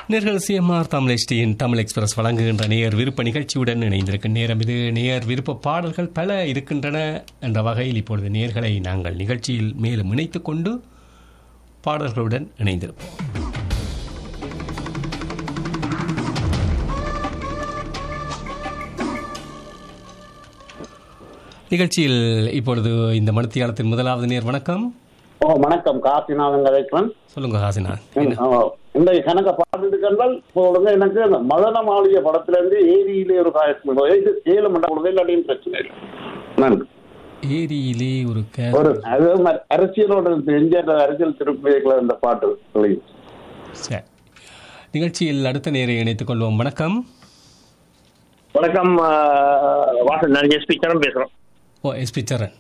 நேர்கள் சிஎம்ஆர் தமிழ் எஸ்டியின் தமிழ் எக்ஸ்பிரஸ் வழங்குகின்ற நேயர் விருப்ப நிகழ்ச்சியுடன் இணைந்திருக்கும் நேரம் இது நேயர் விருப்ப பாடல்கள் பல இருக்கின்றன என்ற வகையில் இப்பொழுது நேயர்களை நாங்கள் நிகழ்ச்சியில் மேலும் இணைத்துக் கொண்டு பாடல்களுடன் இணைந்திருப்போம் நிகழ்ச்சியில் இப்பொழுது இந்த மணித்தியாலத்தின் முதலாவது நேர் வணக்கம் ஓ வணக்கம் காசிநாதன் கதைக்கிறேன் சொல்லுங்க ஹாசினா இந்த கணக்க பாட்டு கண்டால் சொல்லுங்க எனக்கு அந்த மதன மாளிகை படத்துல இருந்து ஏரியிலே ஒரு காயத்மி இது சேலம் மண்ட கொடுங்க இல்லாட்டியும் பிரச்சனை இல்லை நன்றி ஏரியிலே ஒரு கே ஒரு அது மாதிரி அரசியலோட எம்ஜிஆர் அரசியல் திருப்பிகளை இந்த பாட்டு please. சரி நிகழ்ச்சியில் அடுத்த நேரை இணைத்துக் கொள்வோம் வணக்கம் வணக்கம் வாசன் நான் எஸ்பி சரண் பேசுறோம் ஓ எஸ்பி சரண்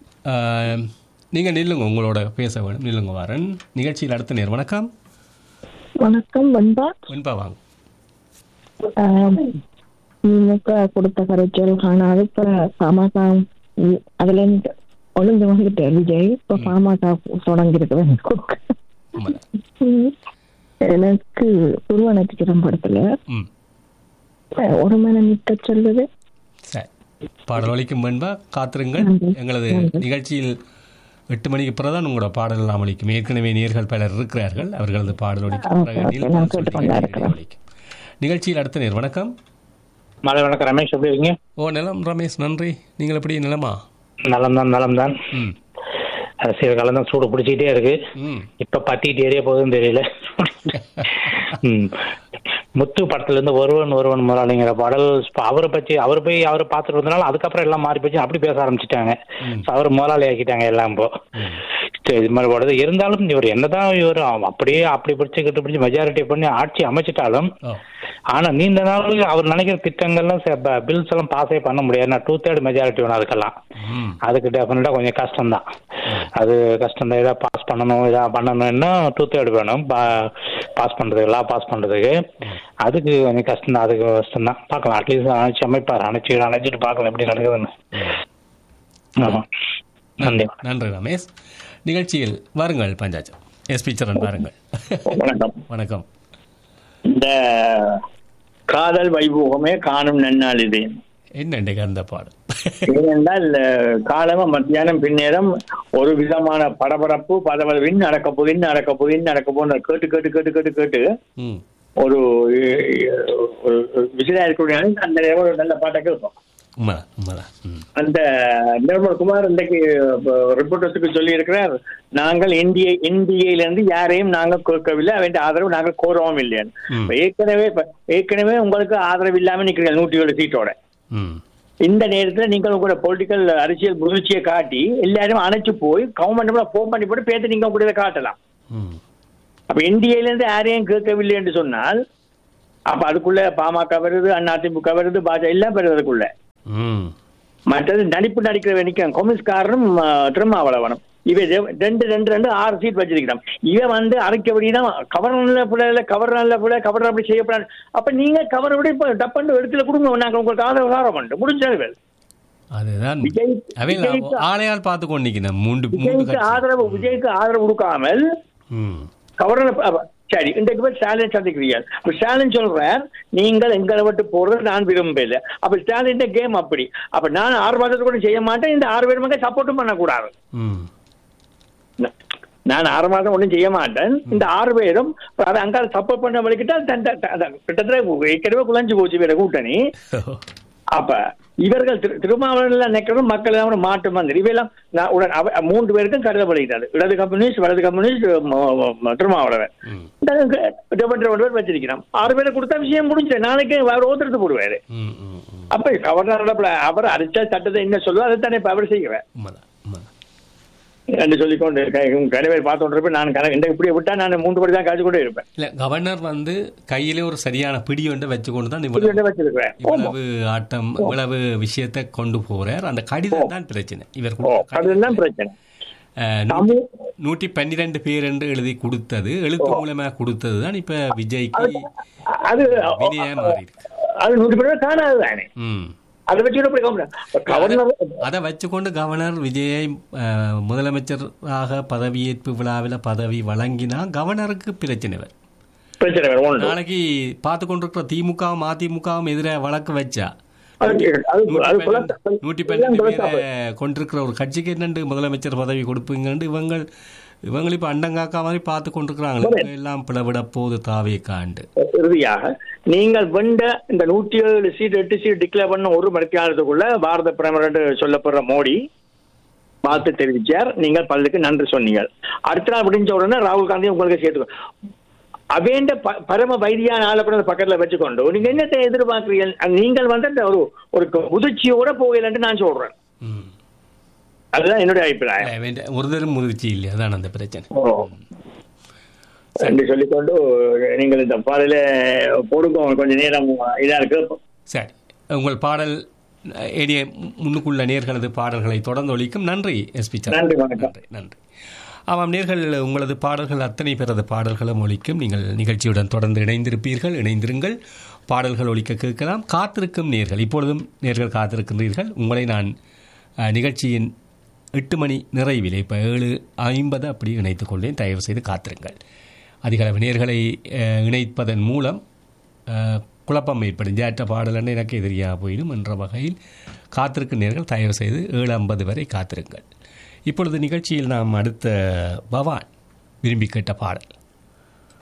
நீங்கள் நில்லுங்க உங்களோட பேச வேணும் நில்லுங்க வாரன் நிகழ்ச்சியில் அடுத்த நேர் வணக்கம் வணக்கம் வன்பா வெண்பா வாங்க ஆம், திமுக கொடுத்த கரைச்சல் காணாது இப்ப பாமக இ- அதுல இருந்து ஒளிஞ்சு வந்துட்டு விஜய் இப்ப பாமக தொடங்கிருக்கு உண்மைதான். ம். எனக்கு துருவ நட்சத்திரம் படத்துல ம் அஹ், ஒரு மனம் நிக்க சொல்லுது சரி பாடல் ஒலிக்கும் வெண்பா காத்திருங்கள் நன்றி. எங்களது நிகழ்ச்சியில் எட்டு மணிக்கு பிறகுதான் உங்களோட பாடல் எல்லாம் ஒலிக்கும் ஏற்கனவே நேர்கள் பலர் இருக்கிறார்கள் அவர்களது பாடல் ஒலிக்கும் ஓகே, பிறகு ஓகே, நீல்காந்த் நான் சொல்லிட்டு கேட்டுக்கொண்டா நேரடி இருக்கிறேன். ஒலிக்கும் நிகழ்ச்சியில் அடுத்த நேர் வணக்கம் மாலை வணக்கம் ரமேஷ் எப்படி இருக்கீங்க ஓ நிலம் ரமேஷ் நன்றி நீங்கள் எப்படி நிலமா நலம் தான் நலம் தான் ம் அரசியல் காலம் தான் சூடு பிடிச்சிக்கிட்டே இருக்கு ம் இப்ப பத்திட்டு ஏறிய போகுதுன்னு தெரியல ம். முத்து படத்துல இருந்து ஒருவன் ஒருவன் முதலாளிங்கிற பாடல் இப்ப அவரை பத்தி அவரை போய் அவரை பார்த்துட்டு வந்தனால அதுக்கப்புறம் எல்லாம் மாறி போச்சு அப்படி பேச ஆரம்பிச்சிட்டாங்க அவர் முதலாளி ஆக்கிட்டாங்க எல்லாம் இப்போ சரி, இது மாதிரி பாடுது இருந்தாலும் இவர் என்னதான் இவர் அப்படியே அப்படி பிடிச்சு கிட்ட பிடிச்சி மெஜாரிட்டி பண்ணி ஆட்சி அமைச்சிட்டாலும் ஓ ஆனா நீண்ட நாள் அவர் நினைக்கிற திட்டங்கள்லாம் பில்ஸ் எல்லாம் பாஸே பண்ண முடியாது ஏன்னா டூ தேர்ட் மெஜாரிட்டி வேணும் அதுக்கெல்லாம் ம் அதுக்கு டெஃபினட்டா கொஞ்சம் கஷ்டம் தான் அது கஷ்டம் தான் ஏதாவது பாஸ் பண்ணணும் ஏதாவது பண்ணணும்னா டூ தேர்ட் வேணும் பாஸ் பண்றதுக்கு லா பாஸ் பண்றதுக்கு அதுக்கு கொஞ்சம் கஷ்டம் தான் அதுக்கு கஷ்டம் தான் பார்க்கலாம் அட்லீஸ்ட் அணைச்சி அமைப்பார் அணைச்சி அணைச்சிட்டு பார்க்கலாம் எப்படி நடக்குதுன்னு ஆமா நன்றி நன்றி ரமேஷ் நிகழ்ச்சியில் வாருங்கள் பஞ்சாச்சம் எஸ்பி சரண் வாருங்கள் வணக்கம் வணக்கம் இந்த காதல் வைபோகமே காணும் நன்னாள் இது என்ன இன்றைக்கு அந்த பாடல் ஏனென்றால் அஹ், காலமா மத்தியானம் பின்னேரம் ஒரு விதமான படபடப்பு பதவதவின் நடக்க போதின் நடக்க போதின் நடக்க போன கேட்டு கேட்டு கேட்டு கேட்டு கேட்டு ம் ஒரு அஹ், ஒரு விசிலா இருக்கக்கூடிய அந்த நேரம் ஒரு நல்ல பாட்டை கேட்போம் உண்மைதான் உண்மைதான் ம் அந்த நிர்மல் குமார் இன்றைக்கு ரிப்போர்ட்டர்ஸுக்கு சொல்லி இருக்கிறார் நாங்கள் இந்திய இந்தியிலிருந்து யாரையும் நாங்கள் கேட்கவில்லை அவன் ஆதரவு நாங்கள் கோரவும் இல்லைன்னு ம். இப்ப ஏற்கனவே இப்ப ஏற்கனவே உங்களுக்கு ஆதரவு இல்லாம நிக்கிறீங்க நூற்றி ஏழு சீட்டோட ம் இந்த நேரத்துல நீங்கள் உங்களோட பொலிட்டிக்கல் அரசியல் முயற்சியை காட்டி எல்லாரும் அணைச்சு போய் கவர்மெண்ட் ஃபோன் பண்ணி போட்டு பேத்து நீங்க உங்களோட காட்டலாம் ம் அப்ப இந்தியில இருந்து யாரையும் கேட்கவில்லை என்று சொன்னால் அப்ப அதுக்குள்ள பாமக வருது அதிமுக வருது பாஜக எல்லாம் வருது அதுக்குள்ள ம் மற்றது நடிப்பு நடிக்கிற நிற்கும் கம்யூனிஸ்ட்காரனும் திருமாவளவனும் இவன் ரெ- ரெண்டு ரெண்டு ரெண்டு ஆறு சீட் வச்சிருக்கிறான் இவன் வந்து அரைக்கபடினா கவர் நல்ல பிள்ளை கவர் நல்ல பிள்ளை கவர் அப்படி செய்யப்படாது அப்ப நீங்க கவரை விட இப்ப டப்பண்டு இடத்துல கொடுங்க நாங்க உங்களுக்கு ஆதரவு ஆரம் பண்ணு முடிஞ்சது அதுதான் விஜய் அவையில் விஜய்க்கு- ஆளையால் பார்த்து கொண்டிருக்கிறேன் மூன்று மூன்று விஜய்க்கு கட்சி ஆதரவு விஜய்க்கு ஆதரவு கொடுக்காமல் ம் கவர்னர் சரி இன்றைக்கு போய் ஸ்டாலின் சந்திக்கிறீர்கள் இப்ப ஸ்டாலின் சொல்றார் நீங்கள் எங்களை விட்டு போறது நான் விரும்பல அப்ப ஸ்டாலின் கேம் அப்படி அப்ப நான் ஆறு மாதத்துக்கு கூட செய்ய மாட்டேன் இந்த ஆறு பேருமே சப்போர்ட்டும் பண்ணக்கூடாது ம் ந- நான் ஆறு மாதம் ஒன்றும் செய்ய மாட்டேன் இந்த ஆறு பேரும் அதை அங்கால சப்போர்ட் பண்ண வலிக்கிட்டால் தன் தன் தன் அதான் கிட்டத்தட்ட ஏற்கனவே குழஞ்சு போச்சு வேற கூட்டணி அப்ப இவர்கள் திரு- திருமாவளவன்ல நினைக்கிறதும் மக்கள் எல்லாம் மாட்டு மந்திரி இவையெல்லாம் நான் உடன் அவ- மூன்று பேருக்கும் கருதப்படுகிறது இடது கம்யூனிஸ்ட் வலது கம்யூனிஸ்ட் ம- ம- ம- திருமாவளவன் ம் டெபன் பேர் வச்சிருக்கிறான் ஆறு பேரை கொடுத்தா விஷயம் முடிஞ்சு நாளைக்கு அவர் ஓத்துறது போடுவாரு ம் ம் ம் அப்ப கவர்னர் அவர் அடிச்ச சட்டத்தை என்ன சொல்லுவோ அதை தானே இப்ப அவர் செய்வேன் உண்மைதான் உண்மைதான் என்று சொல்லிக்கொண்டு இருக்கேன் கனவே பார்த்து இருப்பேன் நான் கன இந்த இப்படியே விட்டா நான் மூன்று படி தான் காய்ச்சி கொண்டே இருப்பேன் இல்ல கவர்னர் வந்து கையிலே ஒரு சரியான பிடி ஒன்றை வச்சுக்கொண்டு தான் இப்படி இவ்வளவு வச்சிருக்கிறேன் இவ்வளவு ஆட்டம் இவ்வளவு விஷயத்தை கொண்டு போறார் அந்த கடிதம் தான் பிரச்சனை இவர் ஓ கொடுத்த அதுதான் பிரச்சனை அஹ், நூ- நூற்றி பன்னிரண்டு பேர் என்று எழுதி கொடுத்தது எழுத்து மூலமா கொடுத்தது தான் இப்ப விஜய்க்கு அது வினையா மாறி இருக்கு அது நூற்றி பேர் காணாது தானே ம் அதை வச்சு கூட போய் கவர்னர் கவர்னர் அதை வச்சுக்கொண்டு கவர்னர் விஜயை அஹ், முதலமைச்சராக பதவியேற்பு விழாவில் பதவி வழங்கினா கவர்னருக்கு பிரச்சனை வரும் பிரச்சனை வேணும் ஒன்று நாளைக்கு பார்த்து கொண்டிருக்கிற திமுகவும் அதிமுகவும் எதிராக வழக்கு வச்சா அது அது- நூற்றி அது பன்னெண்டு- குலத்த- நூற்றி எல்லாம் பன்னெண்டு குலத்த- பேரை கொண்டிருக்கிற ஒரு கட்சிக்கு என்னண்டு முதலமைச்சர் பதவி கொடுப்பீங்கன்னு இவங்க இவங்க இப்ப அண்டங்காக்கா மாதிரி பார்த்து கொண்டிருக்கிறாங்களே எல்லாம் பிளவிட போது தாவே காண்டு இறுதியாக நீங்கள் வெண்ட இந்த நூற்றி ஏழு சீட் எட்டு சீட் டிக்ளேர் பண்ண ஒரு மணித்தியாலத்துக்குள்ள பாரத பிரதமர் என்று சொல்லப்படுற மோடி வாழ்த்து தெரிவிச்சார் நீங்கள் பல்லுக்கு நன்றி சொன்னீங்க அடுத்த நாள் முடிஞ்ச உடனே ராகுல் காந்தி உங்களுக்கு சேர்த்து அவேண்ட ப- பரம வைத்தியான ஆலப்பட பக்கத்துல வச்சுக்கொண்டு நீங்க என்னத்தை எதிர்பார்க்கிறீங்க நீங்கள் வந்து அந்த ஒரு ஒரு முதிர்ச்சியோட போகலன்ட்டு நான் சொல்றேன் ம். அதுதான் என்னுடைய அபிப்பிராயம் இல்ல, வேண்ட- ஒரு தரம் முதிர்ச்சி இல்லை அதான் அந்த பிரச்சனை ஓ. என்று சொல்லிக்கொண்டு நீங்கள் இந்த பாடல போடுங்க கொஞ்சம் நேரம் இதா இருக்கு சரி உங்கள் பாடல் ஏடிய முன்னுக்குள்ள நேர்களது பாடல்களை தொடர்ந்து ஒழிக்கும் நன்றி எஸ்பி நன்றி, வணக்கம். நன்றி நன்றி ஆமாம் நேர்கள் உங்களது பாடல்கள் அத்தனை பேரது பாடல்களும் ஒழிக்கும் நீங்கள் நிகழ்ச்சியுடன் தொடர்ந்து இணைந்திருப்பீர்கள் இணைந்திருங்கள் பாடல்கள் ஒழிக்க கேட்கலாம் காத்திருக்கும் நேர்கள் இப்பொழுதும் நேர்கள் காத்திருக்கின்றீர்கள் உங்களை நான் அஹ், நிகழ்ச்சியின் எட்டு மணி நிறைவிலே இப்போ ஏழு ஐம்பது அப்படி இணைத்துக் கொண்டேன் தயவு செய்து காத்திருங்கள் அதிக அளவு நேர்களை அஹ், இணைப்பதன் மூலம் அஹ், குழப்பம் ஏற்படும் ஜாட்ட பாடலன்னு எனக்கு எதிரியாக போயிடும் என்ற வகையில் காத்திருக்கும் நேர்கள் தயவு செய்து ஏழு ஐம்பது வரை காத்திருங்கள் இப்பொழுது நிகழ்ச்சியில் நாம் அடுத்த பவான் விரும்பி கேட்ட பாடல்